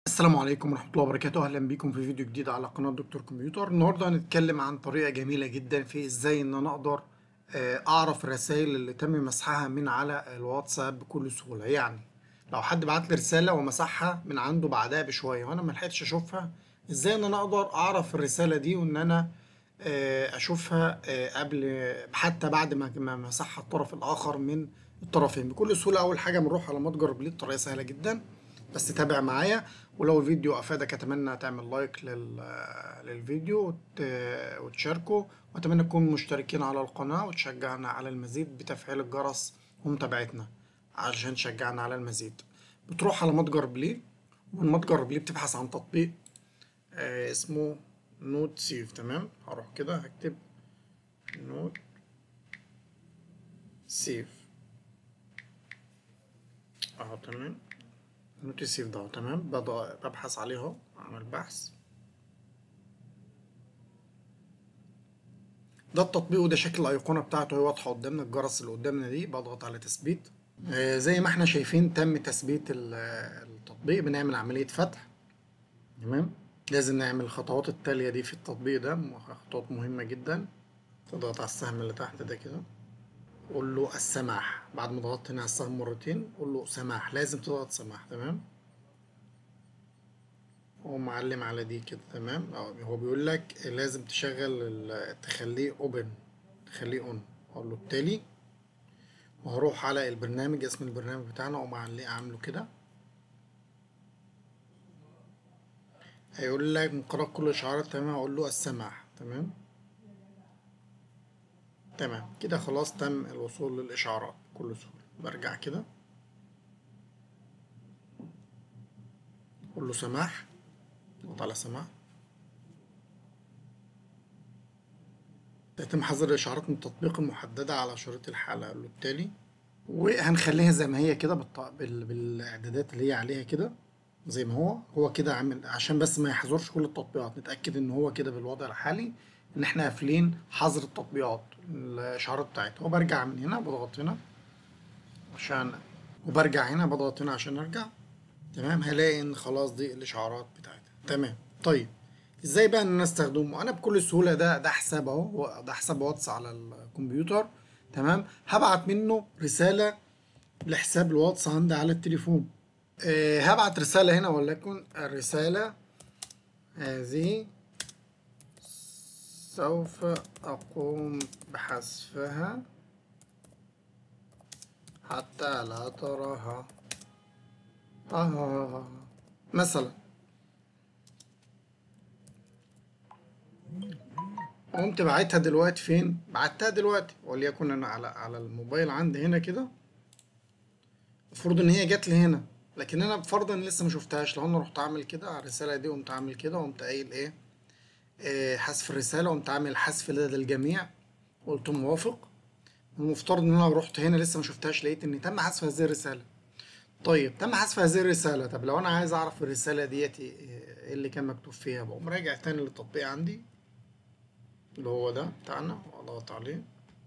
السلام عليكم ورحمة الله وبركاته أهلا بكم في فيديو جديد على قناة دكتور كمبيوتر النهاردة هنتكلم عن طريقة جميلة جدا في إزاي إن أنا أقدر آه، أعرف الرسائل اللي تم مسحها من على الواتساب بكل سهولة يعني لو حد بعت لي رسالة ومسحها من عنده بعدها بشوية وأنا ملحقتش أشوفها إزاي إن أنا أقدر أعرف الرسالة دي وإن أنا آه، أشوفها آه، قبل حتى بعد ما ما مسحها الطرف الآخر من الطرفين بكل سهولة أول حاجة بنروح على متجر بليد طريقة سهلة جدا بس تابع معايا ولو الفيديو افادك اتمنى تعمل لايك لل... للفيديو وت... وتشاركه واتمنى تكونوا مشتركين على القناة وتشجعنا على المزيد بتفعيل الجرس ومتابعتنا عشان تشجعنا على المزيد بتروح على متجر بلي ومن متجر بلي بتبحث عن تطبيق آه اسمه نوت سيف تمام هروح كده هكتب نوت سيف اهو تمام نوت سيف ده تمام بض- ببحث عليه اهو اعمل بحث ده التطبيق وده شكل الايقونه بتاعته هي واضحه قدامنا الجرس اللي قدامنا دي بضغط على تثبيت آه، زي ما احنا شايفين تم تثبيت ال- التطبيق بنعمل عمليه فتح تمام لازم نعمل الخطوات التاليه دي في التطبيق ده م- خطوات مهمه جدا تضغط على السهم اللي تحت ده كده قول له السماح بعد ما ضغطت هنا على السهم مرتين قول له سماح لازم تضغط سماح تمام هو معلم على دي كده تمام اه هو بيقول لك لازم تشغل ال- تخليه اوبن تخليه اون اقول له التالي وهروح على البرنامج اسم البرنامج بتاعنا اقوم معليه عامله كده هيقول لك من قراءة كل الاشعارات تمام اقول له السماح تمام تمام كده خلاص تم الوصول للاشعارات بكل سهولة برجع كده اقول له سماح اضغط على سماح يتم حظر الإشعارات من التطبيق المحددة على شريط الحالة قال له التالي وهنخليها زي ما هي كده بالط- بال... بالإعدادات اللي هي عليها كده زي ما هو هو كده عامل عشان بس ما يحظرش كل التطبيقات نتأكد إن هو كده بالوضع الحالي إن إحنا قافلين حظر التطبيقات الإشعارات بتاعتها وبرجع من هنا بضغط هنا عشان وبرجع هنا بضغط هنا عشان أرجع تمام هلاقي ان خلاص دي الاشعارات بتاعتها تمام طيب ازاي بقى ان انا استخدمه انا بكل سهوله ده ده حساب اهو ده حساب واتس على الكمبيوتر تمام هبعت منه رساله لحساب الواتس عندي على التليفون أه هبعت رساله هنا وليكن الرساله هذه سوف اقوم بحذفها حتى لا تراها آه مثلا قمت بعتها دلوقتي فين؟ بعتها دلوقتي وليكن انا على على الموبايل عندي هنا كده المفروض ان هي جات لي هنا لكن انا فرضا لسه ما شفتهاش لو انا رحت اعمل كده على الرساله دي قمت عامل كده وقمت قايل ايه آه، حذف الرساله قمت عامل حذف لدى الجميع قلت موافق المفترض ان انا لو رحت هنا لسه ما شفتهاش لقيت ان تم حذف هذه الرساله طيب تم حذف هذه الرسالة طب لو أنا عايز أعرف الرسالة ديت إيه اللي كان مكتوب فيها بقوم راجع تاني للتطبيق عندي اللي هو ده بتاعنا وأضغط عليه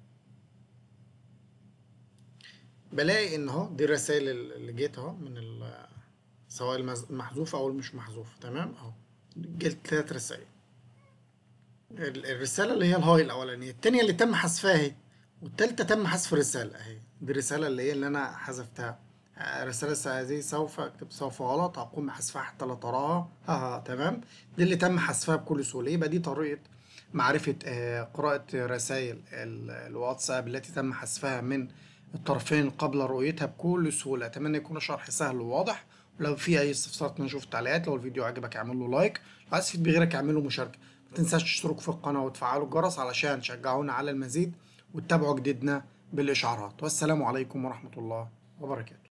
بلاقي إن أهو دي الرسائل اللي جت أهو من ال سواء المز- المحذوفة أو المش محذوفة تمام أهو جت تلات رسايل ال- الرسالة اللي هي الهاي الأولانية التانية اللي تم حذفها أهي والتالتة تم حذف الرسالة أهي دي الرسالة اللي هي اللي أنا حذفتها آه، رسالة هذه سوف أكتب سوف غلط أقوم بحذفها حتى لا تراها ها ها تمام دي اللي تم حذفها بكل سهولة يبقى دي طريقة معرفة آه، قراءة رسائل ال- الواتساب التي تم حذفها من الطرفين قبل رؤيتها بكل سهولة أتمنى يكون الشرح سهل وواضح ولو في أي استفسار اتمنى نشوف التعليقات لو الفيديو عجبك اعمل له لايك لو عايز تفيد بغيرك اعمل له مشاركة ما تنساش تشتركوا في القناة وتفعلوا الجرس علشان تشجعونا على المزيد وتتابعوا جديدنا بالإشعارات والسلام عليكم ورحمة الله وبركاته